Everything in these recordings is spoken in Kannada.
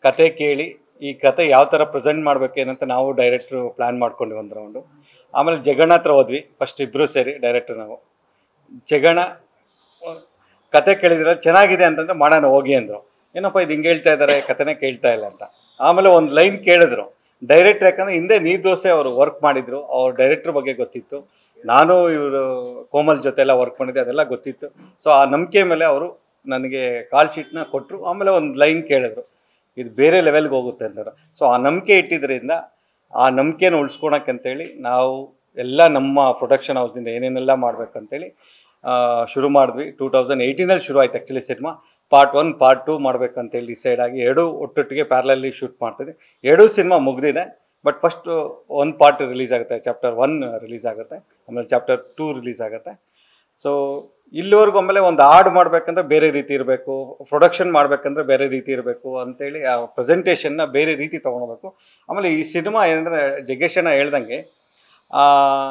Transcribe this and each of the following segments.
ಕತೆ ಕೇಳಿ ಈ ಕತೆ ಯಾವ ಥರ ಪ್ರೆಸೆಂಟ್ ಮಾಡ್ಬೇಕೇನಂತ ನಾವು ಡೈರೆಕ್ಟ್ರು ಪ್ಲ್ಯಾನ್ ಮಾಡ್ಕೊಂಡ್ವಿ ಒಂದು ರೌಂಡು ಆಮೇಲೆ ಜಗಣ್ಣ ಹತ್ರ ಹೋದ್ವಿ ಫಸ್ಟ್ ಇಬ್ಬರು ಸೇರಿ ಡೈರೆಕ್ಟ್ರು ನಾವು ಜಗಣ ಕತೆ ಕೇಳಿದ್ರೆ ಚೆನ್ನಾಗಿದೆ ಅಂತಂದ್ರೆ ಮಾಡೋಣ ಹೋಗಿ ಅಂದರು ಏನಪ್ಪ ಇದು ಹಿಂಗೆ ಹೇಳ್ತಾ ಇದ್ದಾರೆ ಕತೆನೇ ಕೇಳ್ತಾ ಇಲ್ಲ ಅಂತ ಆಮೇಲೆ ಒಂದು ಲೈನ್ ಕೇಳಿದ್ರು ಡೈರೆಕ್ಟ್ರ್ ಯಾಕಂದ್ರೆ ಹಿಂದೆ ನೀರ್ ದೋಸೆ ಅವರು ವರ್ಕ್ ಮಾಡಿದ್ರು ಅವ್ರ ಡೈರೆಕ್ಟ್ರ್ ಬಗ್ಗೆ ಗೊತ್ತಿತ್ತು ನಾನು ಇವರು ಕೋಮಲ್ ಜೊತೆ ಎಲ್ಲ ವರ್ಕ್ ಮಾಡಿದ್ದೆ ಅದೆಲ್ಲ ಗೊತ್ತಿತ್ತು ಸೊ ಆ ನಂಬಿಕೆ ಮೇಲೆ ಅವರು ನನಗೆ ಕಾಲ್ ಶೀಟ್ನ ಕೊಟ್ಟರು ಆಮೇಲೆ ಒಂದು ಲೈನ್ ಕೇಳಿದ್ರು ಇದು ಬೇರೆ ಲೆವೆಲ್ಗೆ ಹೋಗುತ್ತೆ ಅಂತಾರೆ ಸೊ ಆ ನಂಬಿಕೆ ಇಟ್ಟಿದ್ರಿಂದ ಆ ನಂಬಿಕೆನ ಉಳಿಸ್ಕೊಳಕ್ಕಂತೇಳಿ ನಾವು ಎಲ್ಲ ನಮ್ಮ ಪ್ರೊಡಕ್ಷನ್ ಹೌಸ್ನಿಂದ ಏನೇನೆಲ್ಲ ಮಾಡ್ಬೇಕಂತೇಳಿ ಆ, ಶುರು ಮಾಡಿದ್ವಿ ಟೂ ತೌಸಂಡ್ ಏಯ್ಟೀನಲ್ಲಿ ಶುರು ಆಯ್ತು actually cinema part one part two ಮಾಡ್ಬೇಕಂತೇಳಿ ಡಿಸೈಡ್ ಆಗಿ ಎರಡೂ ಒಟ್ಟೊಟ್ಟಿಗೆ ಪ್ಯಾರಲಲ್ಲಿ ಶೂಟ್ ಮಾಡ್ತಿದ್ವಿ ಎರಡೂ ಸಿನಿಮಾ ಮುಗ್ದಿದೆ ಬಟ್ ಫಸ್ಟ್ ಒಂದು ಪಾರ್ಟ್ ರಿಲೀಸ್ ಆಗುತ್ತೆ ಚಾಪ್ಟರ್ ಒನ್ ರಿಲೀಸ್ ಆಗುತ್ತೆ ಆಮೇಲೆ ಚಾಪ್ಟರ್ ಟೂ ರಿಲೀಸ್ ಆಗುತ್ತೆ ಸೊ ಇಲ್ಲಿವರೆಗೂ ಆಮೇಲೆ ಒಂದು ಹಾಡು ಮಾಡ್ಬೇಕಂದ್ರೆ ಬೇರೆ ರೀತಿ ಇರಬೇಕು ಪ್ರೊಡಕ್ಷನ್ ಮಾಡ್ಬೇಕಂದ್ರೆ ಬೇರೆ ರೀತಿ ಇರಬೇಕು ಅಂತೇಳಿ ಆ ಪ್ರೆಸೆಂಟೇಷನ್ನ ಬೇರೆ ರೀತಿ ತೊಗೊಳ್ಬೇಕು ಆಮೇಲೆ ಈ ಸಿನಿಮಾ ಏನಂದರೆ ಜಗ್ಗೇಶನ ಹೇಳ್ದಂಗೆ ಆ,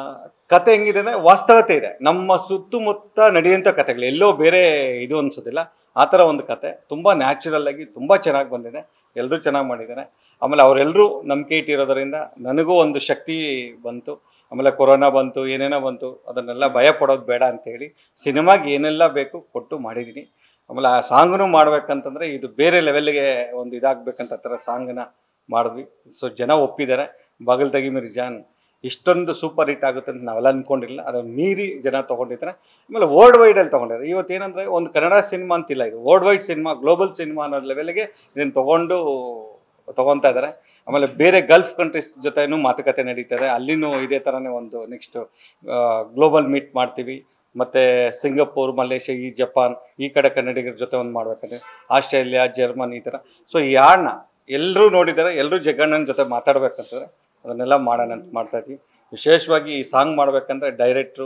ಕತೆ ಹೆಂಗಿದೆ ಅಂದರೆ ವಾಸ್ತವತೆ ಇದೆ ನಮ್ಮ ಸುತ್ತಮುತ್ತ ನಡೆಯುವಂಥ ಕತೆಗಳು ಎಲ್ಲೋ ಬೇರೆ ಇದು ಅನ್ಸೋದಿಲ್ಲ ಆ ಥರ ಒಂದು ಕತೆ ತುಂಬ ನ್ಯಾಚುರಲ್ ಆಗಿ ತುಂಬ ಚೆನ್ನಾಗಿ ಬಂದಿದೆ ಎಲ್ಲರೂ ಚೆನ್ನಾಗಿ ಮಾಡಿದ್ದಾರೆ ಆಮೇಲೆ ಅವರೆಲ್ಲರೂ ನಂಬಿಕೆ ಇಟ್ಟಿರೋದರಿಂದ ನನಗೂ ಒಂದು ಶಕ್ತಿ ಬಂತು ಆಮೇಲೆ ಕೊರೋನಾ ಬಂತು ಏನೇನೋ ಬಂತು ಅದನ್ನೆಲ್ಲ ಭಯ ಪಡೋದು ಬೇಡ ಅಂತೇಳಿ ಸಿನಿಮಾಗೆ ಏನೆಲ್ಲ ಬೇಕು ಕೊಟ್ಟು ಮಾಡಿದ್ದೀನಿ ಆಮೇಲೆ ಆ ಸಾಂಗ್ನು ಮಾಡ್ಬೇಕಂತಂದ್ರೆ ಇದು ಬೇರೆ ಲೆವೆಲ್ಗೆ ಒಂದು ಇದಾಗಬೇಕಂತ ಆ ಥರ ಸಾಂಗನ್ನ ಮಾಡಿದ್ವಿ ಸೊ ಜನ ಒಪ್ಪಿದ್ದಾರೆ ಬಾಗಿಲು ತೆಗಿ ಮಿರಿ ಜಾನ್ ಇಷ್ಟೊಂದು ಸೂಪರ್ ಹಿಟ್ ಆಗುತ್ತೆ ಅಂತ ನಾವೆಲ್ಲ ಅಂದ್ಕೊಂಡಿರಲಿಲ್ಲ ಅದನ್ನು ಮೀರಿ ಜನ ತೊಗೊಂಡಿದ್ದಾರೆ ಆಮೇಲೆ ವರ್ಲ್ಡ್ ವೈಡಲ್ಲಿ ತೊಗೊಂಡಿದ್ದಾರೆ ಇವತ್ತು ಏನಂದರೆ ಒಂದು ಕನ್ನಡ ಸಿನಿಮಾ ಅಂತಿಲ್ಲ ಇದು world wide cinema global cinema ಅನ್ನೋ ಲೆವೆಲ್ಗೆ ಇದನ್ನು ತೊಗೊಂಡು ತೊಗೊತಾ ಇದ್ದಾರೆ ಆಮೇಲೆ ಬೇರೆ ಗಲ್ಫ್ ಕಂಟ್ರೀಸ್ ಜೊತೆನೂ ಮಾತುಕತೆ ನಡೀತದೆ ಅಲ್ಲಿನೂ ಇದೇ ಥರನೇ ಒಂದು ನೆಕ್ಸ್ಟ್ ಗ್ಲೋಬಲ್ ಮೀಟ್ ಮಾಡ್ತೀವಿ ಮತ್ತು ಸಿಂಗಪೂರ್ ಮಲೇಷ್ಯಾ ಈ ಜಪಾನ್ ಈ ಕಡೆ ಕನ್ನಡಿಗರ ಜೊತೆ ಒಂದು ಮಾಡ್ಬೇಕಂದ್ರೆ ಆಸ್ಟ್ರೇಲಿಯಾ ಜರ್ಮನ್ ಈ ಥರ ಸೊ ಈ ಹಾಡನ್ನ ಎಲ್ಲರೂ ನೋಡಿದ್ದಾರೆ ಎಲ್ಲರೂ ಜಗಣ್ಣನ ಜೊತೆ ಮಾತಾಡ್ಬೇಕಂತಂದ್ರೆ ಅದನ್ನೆಲ್ಲ ಮಾಡೋಣ ಅಂತ ಮಾಡ್ತಾ ಇದ್ವಿ ವಿಶೇಷವಾಗಿ ಈ ಸಾಂಗ್ ಮಾಡ್ಬೇಕಂದ್ರೆ ಡೈರೆಕ್ಟ್ರು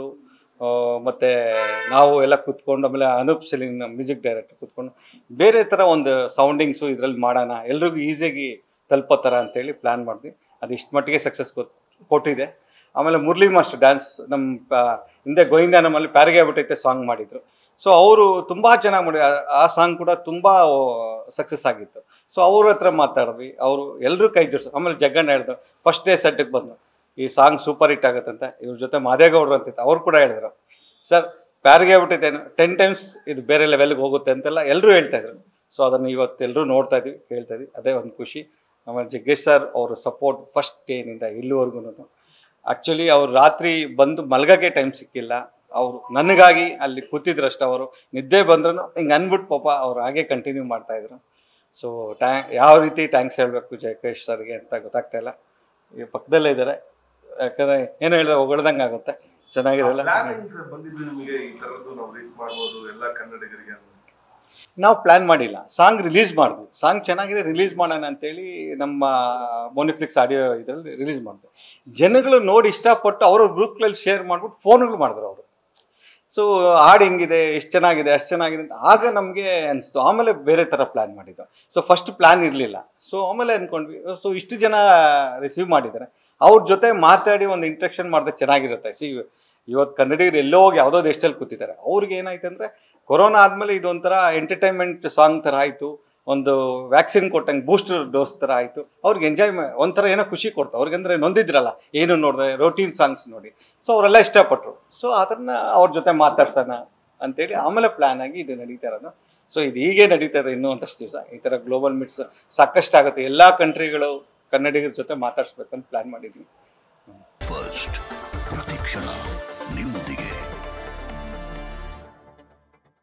ಮತ್ತು ನಾವು ಎಲ್ಲ ಕೂತ್ಕೊಂಡು ಆಮೇಲೆ ಅನೂಪ್ ಸಲೀನ್ ಮ್ಯೂಸಿಕ್ ಡೈರೆಕ್ಟರ್ ಕೂತ್ಕೊಂಡು ಬೇರೆ ಥರ ಒಂದು ಸೌಂಡಿಂಗ್ಸು ಇದರಲ್ಲಿ ಮಾಡೋಣ ಎಲ್ರಿಗೂ ಈಸಿಯಾಗಿ ತಲುಪೋ ಥರ ಅಂತೇಳಿ ಪ್ಲ್ಯಾನ್ ಮಾಡಿದ್ವಿ ಅದು ಇಷ್ಟು ಮಟ್ಟಿಗೆ ಸಕ್ಸಸ್ ಕೊಟ್ಟಿದೆ ಆಮೇಲೆ ಮುರಳಿ ಮಾಸ್ಟರ್ ಡ್ಯಾನ್ಸ್ ನಮ್ಮ ಪ- ಹಿಂದೆ ಗೋವಿಂದ ನಮ್ಮಲ್ಲಿ ಪ್ಯಾರಿಗೆ ಆಗ್ಬಿಟ್ಟೈತೆ ಸಾಂಗ್ ಮಾಡಿದ್ರು ಸೊ ಅವರು ತುಂಬ ಚೆನ್ನಾಗಿ ಮಾಡಿ ಆ- ಆ ಸಾಂಗ್ ಕೂಡ ತುಂಬ ಸಕ್ಸಸ್ ಆಗಿತ್ತು ಸೊ ಅವ್ರ ಹತ್ರ ಮಾತಾಡಿದ್ವಿ ಅವರು ಎಲ್ಲರೂ ಕೈ ಜೋಡಿಸ್ ಆಮೇಲೆ ಜಗ್ಗಣ್ಣ ಹೇಳಿದ್ರು ಫಸ್ಟ್ ಡೇ ಸೆಟ್ಟಿಗೆ ಬಂದು ಈ ಸಾಂಗ್ ಸೂಪರ್ ಹಿಟ್ ಆಗುತ್ತಂತ ಇವ್ರ ಜೊತೆ ಮಾದೇಗೌಡರು ಅಂತಿತ್ತು ಅವ್ರು ಕೂಡ ಹೇಳಿದ್ರು ಸರ್ ಪ್ಯಾರಿಗೆ ಆಗ್ಬಿಟ್ಟೈತೆ ಟೆನ್ ಟೈಮ್ಸ್ ಇದು ಬೇರೆ ಲೆವೆಲ್ಗೆ ಹೋಗುತ್ತೆ ಅಂತೆಲ್ಲ ಎಲ್ಲರೂ ಹೇಳ್ತಾ ಇದ್ರು ಸೊ ಅದನ್ನು ಇವತ್ತು ಎಲ್ಲರೂ ನೋಡ್ತಾ ಇದ್ವಿ ಕೇಳ್ತಾ ಇದ್ವಿ ಅದೇ ಒಂದು ಖುಷಿ ಆಮೇಲೆ ಜಗ್ಗೇಶ್ ಸರ್ ಅವ್ರ ಸಪೋರ್ಟ್ ಫಸ್ಟ್ ಡೇನಿಂದ ಇಲ್ಲಿವರೆಗೂ ಆ್ಯಕ್ಚುಲಿ ಅವ್ರು ರಾತ್ರಿ ಬಂದು ಮಲ್ಗಕ್ಕೆ ಟೈಮ್ ಸಿಕ್ಕಿಲ್ಲ ಅವರು ನನಗಾಗಿ ಅಲ್ಲಿ ಕೂತಿದ್ರಷ್ಟು ಅವರು ನಿದ್ದೆ ಬಂದ್ರು ಹಿಂಗೆ ಅಂದ್ಬಿಟ್ಟು ಪಾಪ ಅವ್ರು ಹಾಗೆ ಕಂಟಿನ್ಯೂ ಮಾಡ್ತಾ ಇದ್ರು ಸೊ ಟ್ಯಾ ಯಾವ ರೀತಿ ಟ್ಯಾಂಕ್ಸ್ ಹೇಳಬೇಕು ಜಯಕೇಶ್ ಸರ್ಗೆ ಅಂತ ಗೊತ್ತಾಗ್ತಾ ಇಲ್ಲ ಈಗ ಪಕ್ಕದಲ್ಲೇ ಇದ್ದಾರೆ ಯಾಕಂದರೆ ಏನು ಹೇಳಿದ್ರೆ ಹೊಗಳ್ದಂಗೆ ಆಗುತ್ತೆ ಚೆನ್ನಾಗಿರಲ್ಲ ಪ್ಲಾನಿಂಗ್ ಬಂದಿದ್ದು ನಿಮಗೆ ಈ ತರದ್ದು ನಾವು ರೀಚ್ ಮಾಡ್ಬೋದು ಎಲ್ಲ ಕನ್ನಡಿಗರಿಗೆ ಅಂತ. ನಾವು ಪ್ಲ್ಯಾನ್ ಮಾಡಿಲ್ಲ ಸಾಂಗ್ ರಿಲೀಸ್ ಮಾಡಿದ್ವಿ ಸಾಂಗ್ ಚೆನ್ನಾಗಿದೆ ರಿಲೀಸ್ ಮಾಡೋಣ ಅಂತೇಳಿ ನಮ್ಮ ಮೋನಿಫ್ಲಿಕ್ಸ್ ಆಡಿಯೋ ಇದರಲ್ಲಿ ರಿಲೀಸ್ ಮಾಡಿದ್ವಿ ಜನಗಳು ನೋಡಿ ಇಷ್ಟಪಟ್ಟು ಅವರ ಗ್ರೂಪ್ಗಳಲ್ಲಿ ಶೇರ್ ಮಾಡ್ಬಿಟ್ಟು ಫೋನ್ಗಳು ಮಾಡಿದ್ರು ಅವರು ಸೊ ಹಾಡು ಹಿಂಗಿದೆ ಎಷ್ಟು ಚೆನ್ನಾಗಿದೆ ಅಷ್ಟು ಚೆನ್ನಾಗಿದೆ ಅಂತ ಆಗ ನಮಗೆ ಅನಿಸ್ತು ಆಮೇಲೆ ಬೇರೆ ಥರ ಪ್ಲ್ಯಾನ್ ಮಾಡಿದ್ದು ಸೊ ಫಸ್ಟ್ ಪ್ಲ್ಯಾನ್ ಇರಲಿಲ್ಲ ಸೊ ಆಮೇಲೆ ಅಂದ್ಕೊಂಡ್ವಿ ಸೊ ಇಷ್ಟು ಜನ ರಿಸೀವ್ ಮಾಡಿದ್ದಾರೆ ಅವ್ರ ಜೊತೆ ಮಾತಾಡಿ ಒಂದು ಇಂಟ್ರೆಕ್ಷನ್ ಮಾಡಿದ್ರೆ ಚೆನ್ನಾಗಿರುತ್ತೆ ಸಿ ಇವತ್ತು ಕನ್ನಡಿಗರು ಎಲ್ಲೋ ಹೋಗಿ ಯಾವುದೋ ದೇಶದಲ್ಲಿ ಕೂತಿದ್ದಾರೆ ಅವ್ರಿಗೆ ಏನಾಯ್ತು ಅಂದರೆ ಕೊರೋನಾ ಆದಮೇಲೆ ಇದೊಂಥರ ಎಂಟರ್ಟೈನ್ಮೆಂಟ್ ಸಾಂಗ್ ಥರ ಆಯಿತು ಒಂದು ವ್ಯಾಕ್ಸಿನ್ ಕೊಟ್ಟಂಗೆ ಬೂಸ್ಟರ್ ಡೋಸ್ ಥರ ಆಯಿತು ಅವ್ರಿಗೆ ಎಂಜಾಯ್ ಒಂಥರ ಏನೋ ಖುಷಿ ಕೊಡ್ತು ಅವ್ರಿಗಂದ್ರೆ ನೊಂದಿದ್ರಲ್ಲ ಏನು ನೋಡಿದೆ ರೋಟೀನ್ ಸಾಂಗ್ಸ್ ನೋಡಿ ಸೊ ಅವರೆಲ್ಲ ಇಷ್ಟಪಟ್ಟರು ಸೊ ಅದನ್ನು ಅವ್ರ ಜೊತೆ ಮಾತಾಡ್ಸೋಣ ಅಂತೇಳಿ ಆಮೇಲೆ ಪ್ಲ್ಯಾನ್ ಆಗಿ ಇದು ನಡೀತಾ ಇರೋದು ಸೊ ಇದು ಹೀಗೆ ನಡೀತಾ ಇದೆ ಇನ್ನೂ ಒಂದಷ್ಟು ದಿವಸ ಈ ಥರ ಗ್ಲೋಬಲ್ ಮಿಟ್ಸ್ ಸಾಕಷ್ಟು ಆಗುತ್ತೆ ಎಲ್ಲ ಕಂಟ್ರಿಗಳು ಕನ್ನಡಿಗರ ಜೊತೆ ಮಾತಾಡ್ಸ್ಬೇಕಂತ ಪ್ಲ್ಯಾನ್ ಮಾಡಿದ್ವಿ ಫಸ್ಟ್ ಪ್ರತಿಕ್ಷಣ